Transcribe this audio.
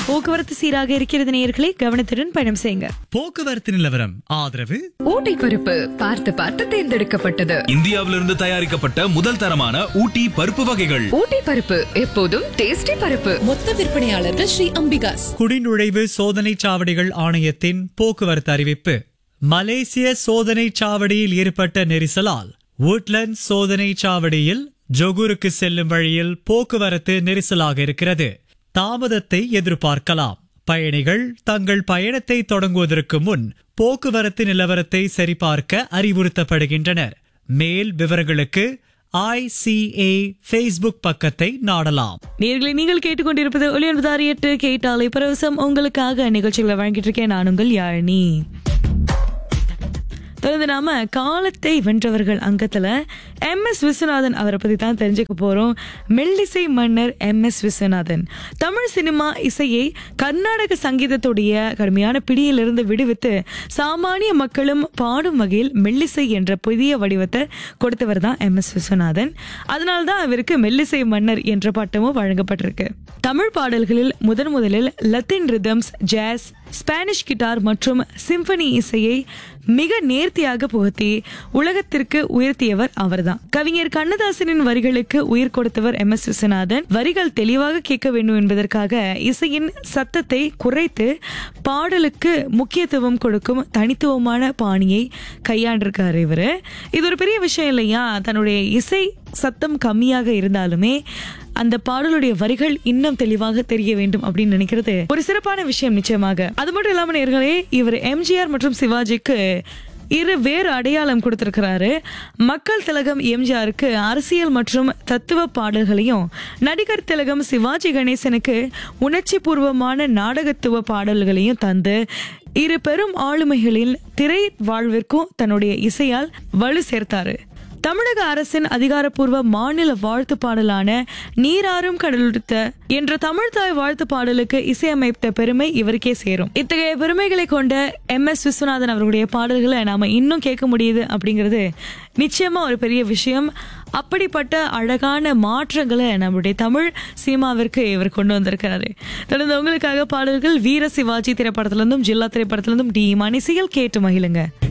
போக்குவரத்து சீராக இருக்கிறது நேயர்களே கவனத்துடன் பயணம் செய்யுங்க போக்குவரத்து நிலவரம் ஆதரவு ஊட்டி பருப்பு பார்த்து பார்த்து தேர்ந்தெடுக்கப்பட்டது இந்தியாவிலிருந்து தயாரிக்கப்பட்ட முதல் தரமான ஊட்டி பருப்பு வகைகள் ஊட்டி பருப்பு எப்போதும் டேஸ்டி பருப்பு மொத்த விற்பனையாளர்கள் ஸ்ரீ அம்பிகாஸ் குடிநுழைவு சோதனை சாவடிகள் ஆணையத்தின் போக்குவரத்து அறிவிப்பு மலேசிய சோதனை சாவடியில் ஏற்பட்ட நெரிசலால் woodlands சோதனை சாவடியில் ஜொகூருக்கு செல்லும் வழியில் போக்குவரத்து நெரிசலாக இருக்கிறது தாமதத்தை எதிர்பார்க்கலாம் பயணிகள் தங்கள் பயணத்தை தொடங்குவதற்கு முன் போக்குவரத்து நிலவரத்தை சரிபார்க்க அறிவுறுத்தப்படுகின்றனர் மேல் விவரங்களுக்கு ஐசிஏ ஃபேஸ்புக் பக்கத்தை நாடலாம் நேர்களை நீங்கள் கேட்டுக்கொண்டிருப்பது ஒளி ஒன்பதாறு எட்டு கேட்டாலை பரவசம் உங்களுக்காக நிகழ்ச்சிகளை வழங்கிட்டு இருக்கேன் நான் உங்கள் யாழினி தொடர்ந்து நாம காலத்தை வென்றவர்கள் அங்கத்துல எம் எஸ் விஸ்வநாதன் அவரை பத்தி தான் தெரிஞ்சுக்க போறோம் மெல்லிசை மன்னர் M S Viswanathan Tamil cinema இசையை கர்நாடக சங்கீதத்துடைய கடுமையான பிடியிலிருந்து விடுவித்து சாமானிய மக்களும் பாடும் வகையில் மெல்லிசை என்ற புதிய வடிவத்தை கொடுத்தவர் தான் எம் எஸ் விஸ்வநாதன் அதனால தான் அவருக்கு மெல்லிசை மன்னர் என்ற பட்டமும் வழங்கப்பட்டிருக்கு தமிழ் பாடல்களில் முதன் முதலில் Latin rhythms jazz Spanish guitar மற்றும் சிம்பனி இசையை மிக நேர்த்தியாக புகுத்தி உலகத்திற்கு உயர்த்தியவர் அவர்தான் கவிஞர் கண்ணதாசனின் வரிகளுக்கு உயிர் கொடுத்தவர் எம் எஸ் விஸ்வநாதன் வரிகள் தெளிவாக கேட்க வேண்டும் என்பதற்காக இசையின் சத்தத்தை குறைத்து பாடலுக்கு முக்கியத்துவம் கொடுக்கும் தனித்துவமான பாணியை கையாண்டிருக்காரு இவரு இது ஒரு பெரிய விஷயம் இல்லையா தன்னுடைய இசை சத்தம் கம்மியாக இருந்தாலுமே அந்த பாடலுடைய வரிகள் இன்னும் தெளிவாக தெரிய வேண்டும் அப்படின்னு நினைக்கிறது ஒரு சிறப்பான விஷயம் நிச்சயமாக அது மட்டும் இல்லாம நேர்களே இவர் எம்ஜிஆர் மற்றும் சிவாஜிக்கு இரு வேறு அடையாளம் கொடுத்திருக்கிறாரு மக்கள் திலகம் எம்ஜிஆருக்கு அரசியல் மற்றும் தத்துவ பாடல்களையும் நடிகர் திலகம் சிவாஜி கணேசனுக்கு உணர்ச்சி பூர்வமான நாடகத்துவ பாடல்களையும் தந்து இரு பெரும் ஆளுமைகளின் திரை வாழ்விற்கும் தன்னுடைய இசையால் வலு சேர்த்தாரு தமிழக அரசின் அதிகாரப்பூர்வ மாநில வாழ்த்து பாடலான நீராறும் கடலுடுத்த என்ற தமிழ்தாய் வாழ்த்து பாடலுக்கு இசையமைத்த பெருமை இவருக்கே சேரும் இத்தகைய பெருமைகளை கொண்ட எம் எஸ் விஸ்வநாதன் அவர்களுடைய பாடல்களை நாம இன்னும் கேட்க முடியுது அப்படிங்கிறது நிச்சயமா ஒரு பெரிய விஷயம் அப்படிப்பட்ட அழகான மாற்றங்களை நம்முடைய தமிழ் சினிமாவிற்கு இவர் கொண்டு வந்திருக்கிறாரு தொடர்ந்து உங்களுக்காக பாடல்கள் வீர சிவாஜி திரைப்படத்திலிருந்தும் ஜில்லா திரைப்படத்திலிருந்தும் டி மணிசிகள் கேட்டு மகிழுங்க